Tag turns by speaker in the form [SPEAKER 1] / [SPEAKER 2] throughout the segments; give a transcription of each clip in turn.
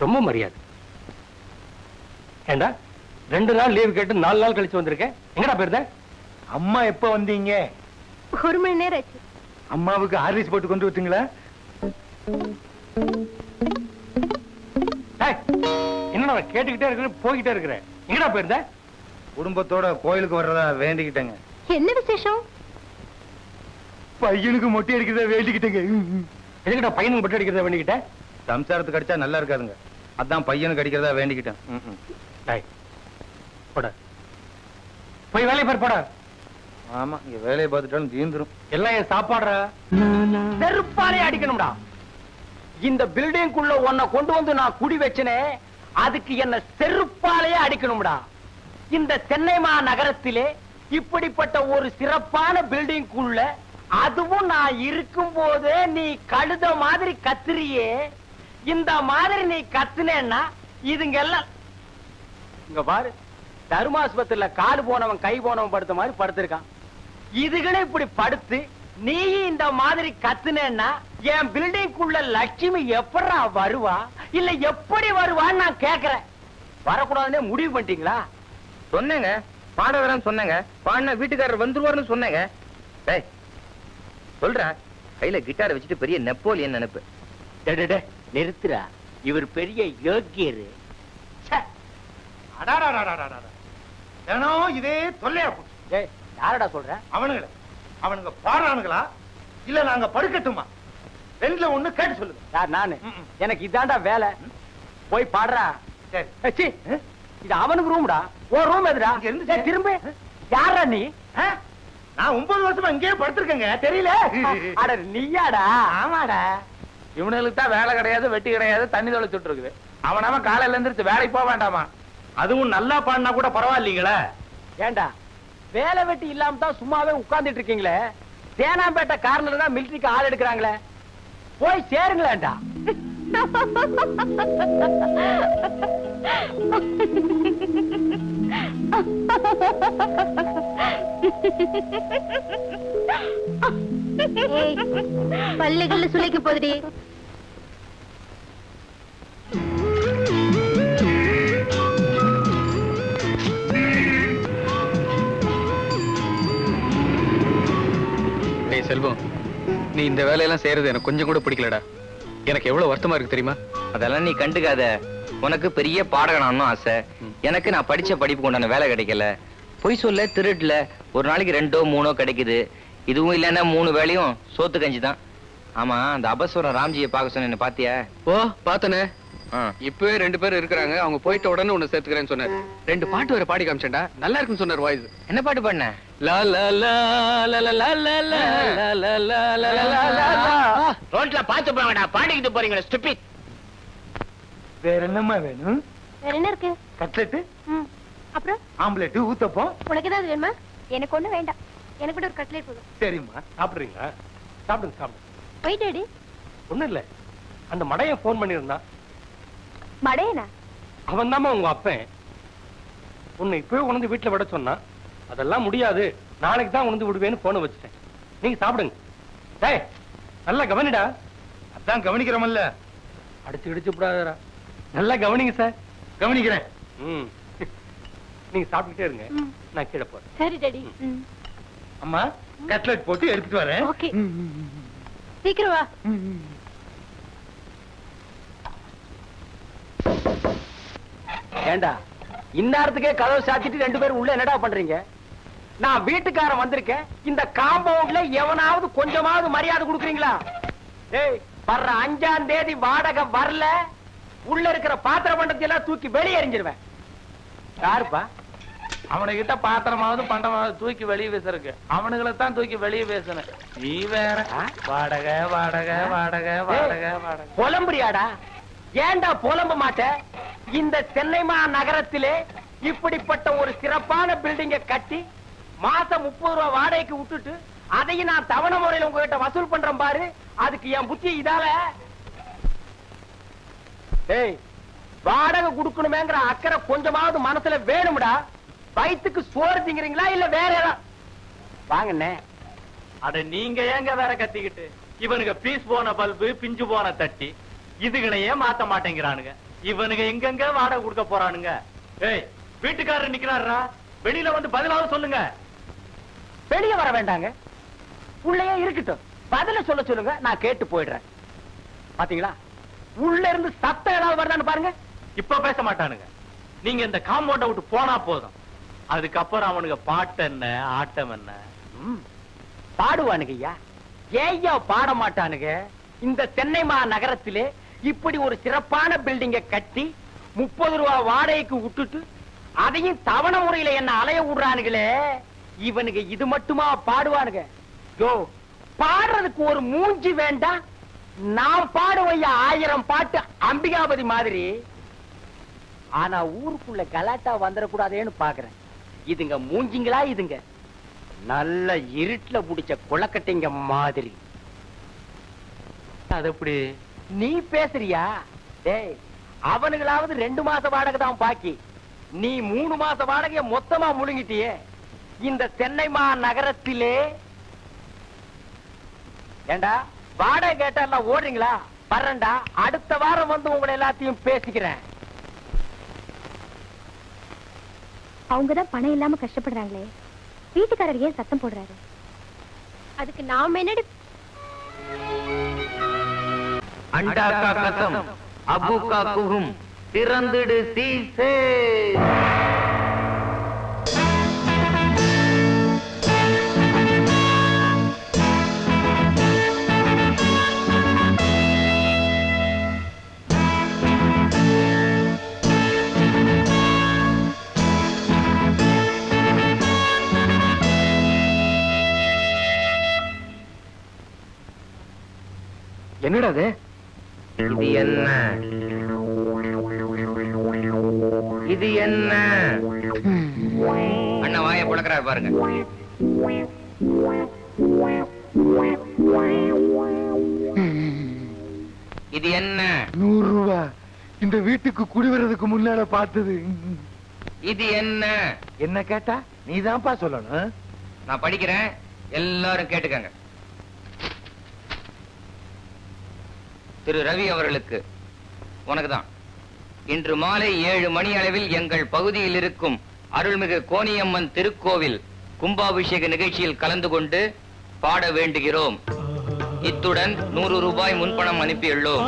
[SPEAKER 1] ரொம்ப மரியாதை ஏண்டா ரெண்டு நாள் லீவ் கேட்டு நாலு நாள் கழிச்சு வந்திருக்கேன் எங்கடா போயிருந்த
[SPEAKER 2] அம்மா எப்ப வந்தீங்க
[SPEAKER 3] ஒரு மணி நேரம் ஆச்சு
[SPEAKER 2] அம்மாவுக்கு ஹார்லிக்ஸ் போட்டு கொண்டு விட்டீங்களா
[SPEAKER 1] டேய், என்னடா நான் கேட்டுக்கிட்டே இருக்கிறேன் போய்கிட்டே இருக்கிறேன் எங்கடா போயிருந்த
[SPEAKER 2] குடும்பத்தோட கோயிலுக்கு வர்றதா வேண்டிக்கிட்டேங்க
[SPEAKER 3] என்ன விசேஷம்
[SPEAKER 2] பையனுக்கு மொட்டை அடிக்கிறதா வேண்டிக்கிட்டேங்க
[SPEAKER 1] எதுக்கிட்ட பையனுக்கு பட்டு அடிக்கிறத வேண்டிக்கிட்ட
[SPEAKER 2] சம்சாரத்துக்கு அடிச்சா நல்லா இருக்காதுங்க அதான் பையனுக்கு அடிக்கிறதா வேண்டிக்கிட்டேன் ம், ம்.
[SPEAKER 1] டேய், போடா போய் வேலையை பாரு போடா
[SPEAKER 2] ஆமா இங்க வேலையை பார்த்துட்டாலும் தீந்துரும்
[SPEAKER 1] எல்லாம் என் சாப்பாடுறா
[SPEAKER 4] செருப்பாலே அடிக்கணும்டா இந்த பில்டிங்குள்ள உன்னை கொண்டு வந்து நான் குடி வச்சனே அதுக்கு என்ன செருப்பாலேயே அடிக்கணும்டா இந்த சென்னை மாநகரத்திலே இப்படிப்பட்ட ஒரு சிறப்பான பில்டிங்குள்ள அதுவும் நான் இருக்கும் போதே நீ கழுத மாதிரி கத்துறியே இந்த மாதிரி நீ கத்துனேன்னா இதுங்க எல்லாம் இங்க பாரு தருமாஸ்பத்திரியில கால் போனவன் கை போனவன் படுத்த மாதிரி படுத்திருக்கான் இதுகளே இப்படி படுத்து நீ இந்த மாதிரி கத்துனேன்னா என் பில்டிங்குள்ள லட்சுமி எப்படா வருவா இல்ல எப்படி வருவான்னு நான் கேக்குறேன் வரக்கூடாதுன்னே முடிவு பண்ணிட்டீங்களா
[SPEAKER 5] சொன்னேங்க பாட வரேன்னு சொன்னேங்க பாடின வீட்டுக்காரர் வந்துருவாருன்னு சொன்னேங்க டேய் சொல்றேன் கையில கிட்டாரை வச்சுட்டு பெரிய நெப்போலியன் நினைப்பு
[SPEAKER 4] டேய், டேய், டேய், நிறுத்துறா இவர் பெரிய யோக்கியரு ச்சே.
[SPEAKER 2] அடாடாடாடாடாடா. தினம் இதே தொல்லையா போச்சு
[SPEAKER 4] டேய், யாரடா சொல்ற
[SPEAKER 2] அவனுங்களே அவனுங்க பாடுறானுங்களா இல்ல நாங்க படுக்கட்டுமா ரெண்டுல ஒண்ணு கேட்டு சொல்லுங்க
[SPEAKER 4] யார் நானு
[SPEAKER 2] ம், ம்.
[SPEAKER 4] எனக்கு இதான்டா வேலை போய் பாடுறா
[SPEAKER 2] சரி
[SPEAKER 4] ஏய், சீ, இது அவனுக்கு ரூம்டா ஓ ரூம் எதுடா
[SPEAKER 2] இங்க இருந்து
[SPEAKER 4] டேய், திரும்ப யாரா நீ
[SPEAKER 2] ஆ? நான் ஒன்பது வருஷமா இங்கேயே படுத்திருக்கேங்க தெரியல
[SPEAKER 4] அட நீயாடா
[SPEAKER 2] ஆமாடா
[SPEAKER 5] இவனுக்கு தான் வேலை கிடையாது வெட்டி கிடையாது தண்ணி தொலைச்சுட்டு இருக்குது அவனாம காலையில எந்திரிச்சு வேலைக்கு போக வேண்டாமா
[SPEAKER 1] அதுவும் நல்லா பாடினா கூட பரவாயில்லைங்களே
[SPEAKER 4] ஏண்டா வேலை வெட்டி இல்லாம தான் சும்மாவே உட்கார்ந்துட்டு இருக்கீங்களே தேனாம்பேட்டை கார்னர்ல தான் மிலிட்டரிக்கு ஆள் எடுக்கிறாங்களே போய் சேருங்களேன்டா
[SPEAKER 3] ஏய், பல்லுகள்ல சுளைக்க போதுடி
[SPEAKER 6] டேய் செல்வம் நீ இந்த வேலையெல்லாம் செய்யறது எனக்கு கொஞ்சம் கூட பிடிக்கலடா எனக்கு எவ்வளவு வருத்தமா இருக்கு தெரியுமா
[SPEAKER 5] அதெல்லாம் நீ கண்டுக்காத உனக்கு பெரிய பாடகனானும் ஆசை எனக்கு நான் படிச்ச படிப்புக்கு உண்டான வேலை கிடைக்கல பொய் சொல்ல திருட்டுல ஒரு நாளைக்கு ரெண்டோ மூணோ கிடைக்குது இதுவும் இல்லைன்னா மூணு வேலையும் சோத்து கஞ்சி தான் ஆமா அந்த அபஸ்வரம் ராம்ஜியை பார்க்க சொன்ன பாத்தியா
[SPEAKER 6] ஓ பாத்தனே
[SPEAKER 5] ஆ.
[SPEAKER 6] இப்பவே ரெண்டு பேர் இருக்கிறாங்க அவங்க போயிட்ட உடனே உன்னை சேர்த்துக்கிறேன்னு சொன்னாரு ரெண்டு பாட்டு வேற பாடி காமிச்சேன்டா நல்லா இருக்குன்னு சொன்னார் வாய்ஸ்
[SPEAKER 5] என்ன பாட்டு பண்ண
[SPEAKER 6] லா லா லா லா லா லா லா லா லா லா லா லா லா லா லா.
[SPEAKER 4] ரோட்ல பாத்து போங்கடா பாடிக்கிட்டு போறீங்களா ஸ்டூபிட்
[SPEAKER 2] வேற என்னம்மா வேணும்
[SPEAKER 3] வேற என்ன இருக்கு
[SPEAKER 2] கட்லெட்டு
[SPEAKER 3] ம், அப்புறம்
[SPEAKER 2] ஆம்லெட் ஊத்தப்பம்
[SPEAKER 3] உனக்கு ஏதாவது வேணுமா எனக்கு ஒண்ணும் வேண்டாம் எனக்கு கூட ஒரு கட்லெட் போதும்
[SPEAKER 2] சரிம்மா
[SPEAKER 1] சாப்பிடுறீங்களா சாப்பிடுங்க சாப்பிடுங்க
[SPEAKER 3] போய் டாடி
[SPEAKER 1] ஒண்ணும் இல்ல அந்த மடையன் ஃபோன் பண்ணியிருந்தான்
[SPEAKER 3] மடையனா
[SPEAKER 1] அவன் தாமா உங்க அப்பன் உன்னை இப்பவே உணர்ந்து வீட்டுல விட சொன்னான் அதெல்லாம் முடியாது நாளைக்கு தான் உணர்ந்து விடுவேன்னு போன வச்சுட்டேன் நீங்க சாப்பிடுங்க டேய் நல்லா கவனிடா
[SPEAKER 2] அதான் கவனிக்கிறோமல்ல
[SPEAKER 1] அடிச்சு இடிச்சு விடாதடா நல்லா கவனிங்க சார்
[SPEAKER 2] கவனிக்கிறேன்
[SPEAKER 1] ம் நீங்க சாப்பிட்டுட்டே இருங்க
[SPEAKER 3] ம்.
[SPEAKER 1] நான் கீழே போறேன்
[SPEAKER 3] சரி டாடி ம்,
[SPEAKER 2] அம்மா கட்லெட் போட்டு எடுத்துட்டு வரேன்
[SPEAKER 3] ஓகே சீக்கிரம் வா
[SPEAKER 4] ஏண்டா இந்நேரத்துக்கே கதவு சாத்திட்டு ரெண்டு பேரும் உள்ள என்னடா பண்றீங்க நான் வீட்டுக்காரன் வந்திருக்கேன் இந்த காம்பவுண்ட்ல எவனாவது கொஞ்சமாவது மரியாதை கொடுக்குறீங்களா ஏய் வர்ற அஞ்சாம் தேதி வாடகை வரல உள்ள இருக்கிற பாத்திர பண்டத்தை எல்லாம் தூக்கி வெளியே எறிஞ்சிருவேன் யாருப்பா
[SPEAKER 5] அவனுகிட்ட பாத்திரமாவது பண்டமாவது தூக்கி வெளியே வீசறக்கு அவனுங்களை தான் தூக்கி வெளியே வீசணும் நீ வேற வாடகை வாடகை வாடகை வாடகை வாடகை
[SPEAKER 4] புலம்புறியாடா ஏன்டா புலம்ப மாட்ட இந்த சென்னை நகரத்திலே இப்படிப்பட்ட ஒரு சிறப்பான பில்டிங்க கட்டி மாசம் முப்பது ரூபா வாடகைக்கு விட்டுட்டு அதையும் நான் தவணை முறையில உங்ககிட்ட வசூல் பண்றேன் பாரு அதுக்கு என் புத்தி இதால டேய் வாடகை கொடுக்கணுமேங்கிற அக்கறை கொஞ்சமாவது மனசுல வேணும்டா வயித்துக்கு சோறு திங்கிறீங்களா இல்ல வேற ஏதாவது வாங்கண்ணே
[SPEAKER 5] அட நீங்க ஏங்க வேற கத்திக்கிட்டு இவனுக்கு பீஸ் போன பல்பு பிஞ்சு போன தட்டி இதுகளையே மாத்த மாட்டேங்கிறானுங்க
[SPEAKER 4] இவனுங்க எங்கெங்க வாடகை கொடுக்க போறானுங்க ஏய் வீட்டுக்காரர் நிக்கிறாரா வெளியில வந்து பதிலாவது சொல்லுங்க வெளிய வர வேண்டாங்க உள்ளே இருக்கட்டும் பதில சொல்ல சொல்லுங்க நான் கேட்டு போயிடுறேன் பாத்தீங்களா உள்ள இருந்து சத்தம் ஏதாவது வருதான்னு பாருங்க இப்ப பேச மாட்டானுங்க நீங்க இந்த காம்பவுண்ட விட்டு போனா போதும் அதுக்கப்புறம் அவனுங்க பாட்டு என்ன ஆட்டம் என்ன ம், பாடுவானுங்க ஐயா ஏய்யா பாட மாட்டானுங்க இந்த சென்னை மா நகரத்திலே இப்படி ஒரு சிறப்பான பில்டிங்க கட்டி முப்பது ரூபா வாடகைக்கு விட்டுட்டு அதையும் தவணை முறையில என்ன அலைய விடுறானுங்களே இவனுங்க இது மட்டுமா பாடுவானுங்க யோ பாடுறதுக்கு ஒரு மூஞ்சி வேண்டாம் நான் பாடுவையா ஆயிரம் பாட்டு அம்பிகாபதி மாதிரி ஆனா ஊருக்குள்ள கலாட்டா வந்துடக்கூடாதேன்னு பாக்குறேன் இதுங்க மூஞ்சிங்களா இதுங்க நல்ல இருட்டுல புடிச்ச குளக்கட்டைங்க மாதிரி அது எப்படி நீ பேசுறியா டேய் அவனுங்களாவது ரெண்டு மாச வாடகை தான் பாக்கி நீ மூணு மாச வாடகைய மொத்தமா முழுங்கிட்டியே இந்த சென்னை மா நகரத்திலே ஏண்டா வாடகை கேட்டா எல்லாம் ஓடுறீங்களா வர்றேன்டா அடுத்த வாரம் வந்து உங்களை எல்லாத்தையும் பேசிக்கிறேன்
[SPEAKER 3] அவங்கதான் பணம் இல்லாம கஷ்டப்படுறாங்களே வீட்டுக்காரர் ஏன் சத்தம் போடுறாரு அதுக்கு நாம என்னடி
[SPEAKER 5] அண்டா கா கசம் அபு கா குஹும் திறந்துடு சீசே
[SPEAKER 4] என்னடா அது
[SPEAKER 5] இது என்ன இது என்ன அண்ணா வாய புழக்கிறாரு பாருங்க இது என்ன
[SPEAKER 2] நூறு ரூபா இந்த வீட்டுக்கு குடி வர்றதுக்கு முன்னால பார்த்தது
[SPEAKER 5] இது என்ன
[SPEAKER 2] என்ன கேட்டா நீதான்ப்பா சொல்லணும்
[SPEAKER 5] நான் படிக்கிறேன் எல்லாரும் கேட்டுக்கங்க திரு ரவி அவர்களுக்கு உனக்குதான் இன்று மாலை ஏழு மணி அளவில் எங்கள் பகுதியில் இருக்கும் அருள்மிகு கோணியம்மன் திருக்கோவில் கும்பாபிஷேக நிகழ்ச்சியில் கலந்து கொண்டு பாட வேண்டுகிறோம் இத்துடன் நூறு ரூபாய் முன்பணம் அனுப்பியுள்ளோம்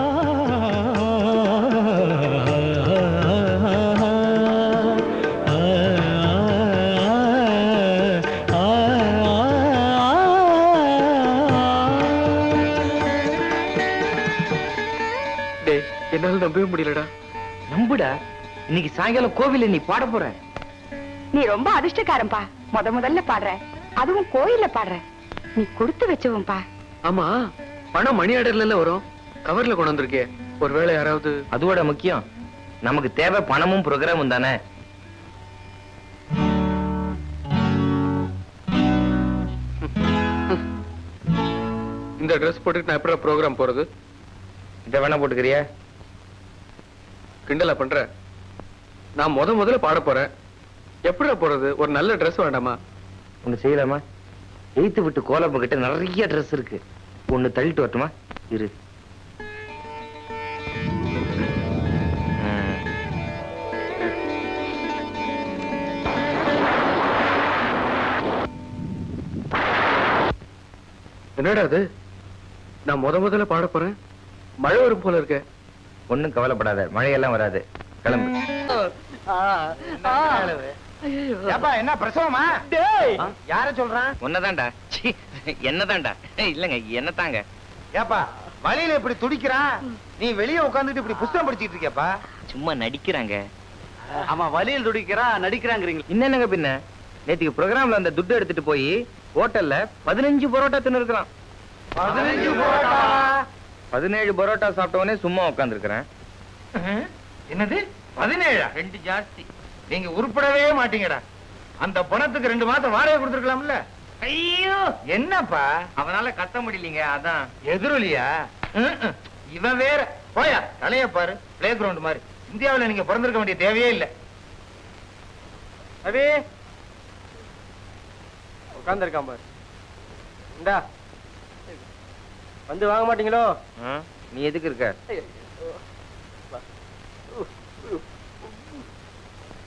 [SPEAKER 6] டேய் என்னால நம்பவே முடியலடா
[SPEAKER 5] நம்புடா இன்னைக்கு சாயங்காலம் கோவில்ல நீ பாட போற
[SPEAKER 7] நீ ரொம்ப அதிர்ஷ்டக்காரன்பா முத முதல்ல பாடுற அதுவும் கோயில்ல பாடுற நீ கொடுத்து வச்சவன்பா
[SPEAKER 6] ஆமா பணம் மணி ஆர்டர்ல வரும் கவர்ல கொண்டு வந்திருக்கே ஒருவேளை யாராவது
[SPEAKER 5] அதோட முக்கியம் நமக்கு தேவை பணமும் ப்ரோக்ராமும் தானே
[SPEAKER 6] இந்த ட்ரெஸ் போட்டுட்டு நான் எப்படி ப்ரோக்ராம் போறது
[SPEAKER 5] இதை வேணா போட்டுக்கிறியா
[SPEAKER 6] கிண்டலா பண்ற நான் முத முதல்ல பாட போறேன் எப்படிடா போறது ஒரு நல்ல Dress வேண்டாமா
[SPEAKER 5] ஒண்ணு செய்யலாமா எய்த்து விட்டு கோலப்ப கிட்ட நிறைய ட்ரெஸ் இருக்கு ஒண்ணு தள்ளிட்டு வரட்டுமா இரு ம்.
[SPEAKER 6] என்னடா அது நான் முத முதல்ல பாட போறேன் மழை வரும் போல இருக்க
[SPEAKER 5] ஒண்ணும் கவலைப்படாத மழையெல்லாம் வராது கிளம்பு
[SPEAKER 2] ஏப்பா என்ன பிரசவமா
[SPEAKER 4] டேய்
[SPEAKER 2] யார சொல்றான்
[SPEAKER 5] ஒன்னதான்டா சீ, என்னதான்டா இல்லங்க என்னதாங்க
[SPEAKER 2] ஏப்பா வழியில இப்படி துடிக்கிறான் நீ வெளிய உட்கார்ந்துட்டு இப்படி புஸ்தகம் படிச்சிட்டு இருக்கியப்பா
[SPEAKER 5] சும்மா நடிக்கிறாங்க
[SPEAKER 4] ஆமா வலியில் துடிக்கிறான் நடிக்கிறாங்கிறீங்க
[SPEAKER 5] என்னங்க பின்ன நேத்துக்கு ப்ரோக்ராம்ல அந்த துட்டு எடுத்துட்டு போய் ஹோட்டல்ல பதினஞ்சு பரோட்டா தின்னு இருக்கிறான்
[SPEAKER 2] பதினஞ்சு போட்டா
[SPEAKER 5] பதினேழு பரோட்டா சாப்பிட்டவனே சும்மா உட்காந்துருக்கிறேன்
[SPEAKER 2] என்னது பதினேழா
[SPEAKER 5] ரெண்டு ஜாஸ்தி
[SPEAKER 2] நீங்க உருப்படவே மாட்டீங்கடா அந்த பணத்துக்கு ரெண்டு மாசம் வாடகை கொடுத்துருக்கலாம்ல
[SPEAKER 5] ஐயோ
[SPEAKER 2] என்னப்பா
[SPEAKER 5] அவனால கத்த முடியலீங்க அதான்
[SPEAKER 2] எதிரொலியா ம்ம். இவன் வேற போயா தலைய பாரு பிளே கிரவுண்ட் மாதிரி இந்தியாவுல நீங்க பிறந்திருக்க வேண்டிய தேவையே இல்ல
[SPEAKER 4] ரவி உட்கார்ந்துருக்கான் பாரு இந்தா வந்து வாங்க மாட்டீங்களோ
[SPEAKER 5] ஆ, நீ எதுக்கு இருக்க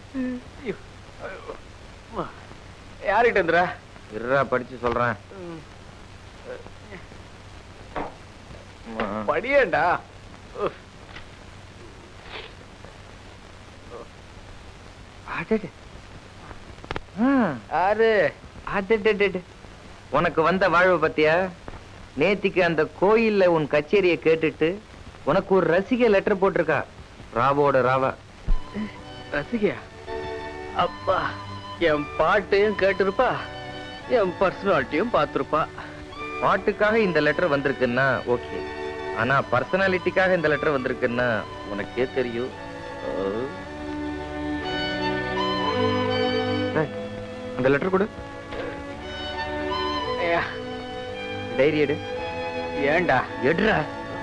[SPEAKER 6] யார்கிட்ட இருந்துடா
[SPEAKER 5] இருடா படிச்சு சொல்றேன்
[SPEAKER 6] படியேண்டா
[SPEAKER 5] யாரு அடடடட. உனக்கு வந்த வாழ்வு பத்தியா நேத்திக்கு அந்த கோயில்ல உன் கச்சேரியை கேட்டுட்டு உனக்கு ஒரு ரசிகை லெட்டர் போட்டிருக்கா ராவோட ராவா
[SPEAKER 6] ரசிகையா அப்பா என் பாட்டையும் கேட்டிருப்பா என் பர்சனாலிட்டியும் பார்த்திருப்பா
[SPEAKER 5] பாட்டுக்காக இந்த லெட்டர் வந்திருக்குன்னா ஓகே ஆனா பர்சனாலிட்டிக்காக இந்த லெட்டர் வந்திருக்குன்னா உனக்கே தெரியும் ஓ. டேய், அந்த லெட்டர் கொடு டைரி எடு
[SPEAKER 6] ஏன்டா
[SPEAKER 5] எடுறா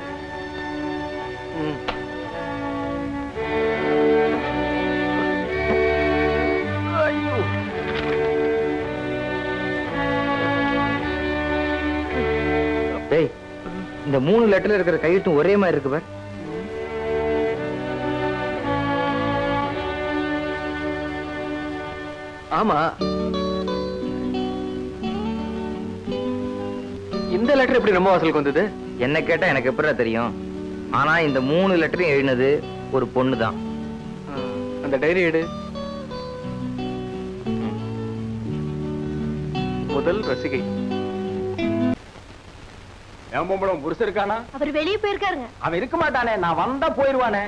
[SPEAKER 5] டேய் இந்த மூணு லெட்டர்ல இருக்கிற கையெழுத்தும் ஒரே மாதிரி இருக்கு பார்
[SPEAKER 6] ஆமா இந்த லெட்டர் எப்படி நம்ம வாசலுக்கு வந்தது
[SPEAKER 5] என்ன கேட்டா எனக்கு எப்படிடா தெரியும் ஆனா இந்த மூணு லெட்டரையும் எழுதினது ஒரு பொண்ணு தான்
[SPEAKER 6] அந்த டைரி எடு முதல் ரசிகை
[SPEAKER 4] என் பொம்பளம் புருஷ இருக்கானா
[SPEAKER 3] அவர் வெளியே போயிருக்காருங்க
[SPEAKER 4] அவன் இருக்க மாட்டானே நான் வந்தா போயிருவானே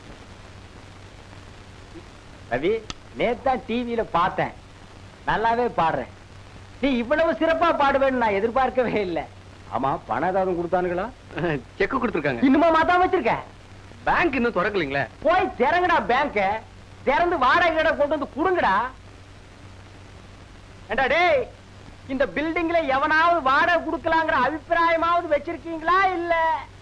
[SPEAKER 4] ரவி நேத்தான் டிவியில பார்த்தேன் நல்லாவே பாடுறேன் நீ இவ்வளவு சிறப்பா பாடுவேன்னு நான் எதிர்பார்க்கவே இல்லை ஆமா பணம் ஏதாவது கொடுத்தானுங்களா
[SPEAKER 6] செக் கொடுத்துருக்காங்க
[SPEAKER 4] இன்னுமா மாத்தா வச்சிருக்க
[SPEAKER 6] பேங்க் இன்னும் திறக்கலீங்களே
[SPEAKER 4] போய் திறங்கடா பேங்க திறந்து வாடகை கடை கொண்டு வந்து குடுங்கடா ஏண்டா டேய் இந்த பில்டிங்ல எவனாவது வாடகை கொடுக்கலாங்கிற அபிப்பிராயமாவது வச்சிருக்கீங்களா இல்ல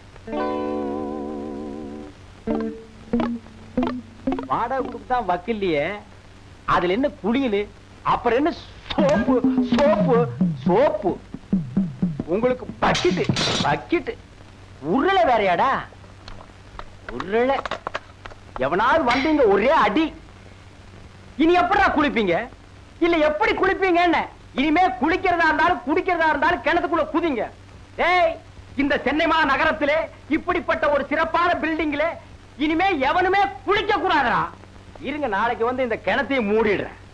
[SPEAKER 4] வாடகை கொடுத்தா வக்கில்லையே அதுல என்ன குளியல் அப்புறம் என்ன சோப்பு சோப்பு சோப்பு உங்களுக்கு பக்கிட்டு பக்கிட்டு உருளை வேறையாடா உருளை எவனாவது வந்தீங்க ஒரே அடி இனி எப்படிடா குளிப்பீங்க இல்ல எப்படி குளிப்பீங்க என்ன இனிமே குளிக்கிறதா இருந்தாலும் குடிக்கிறதா இருந்தாலும் கிணத்துக்குள்ள குதிங்க ஏய் இந்த சென்னை மா நகரத்திலே இப்படிப்பட்ட ஒரு சிறப்பான பில்டிங்ல இனிமே எவனுமே குளிக்க கூடாதுடா இருங்க நாளைக்கு வந்து இந்த கிணத்தையும் மூடிடுறேன்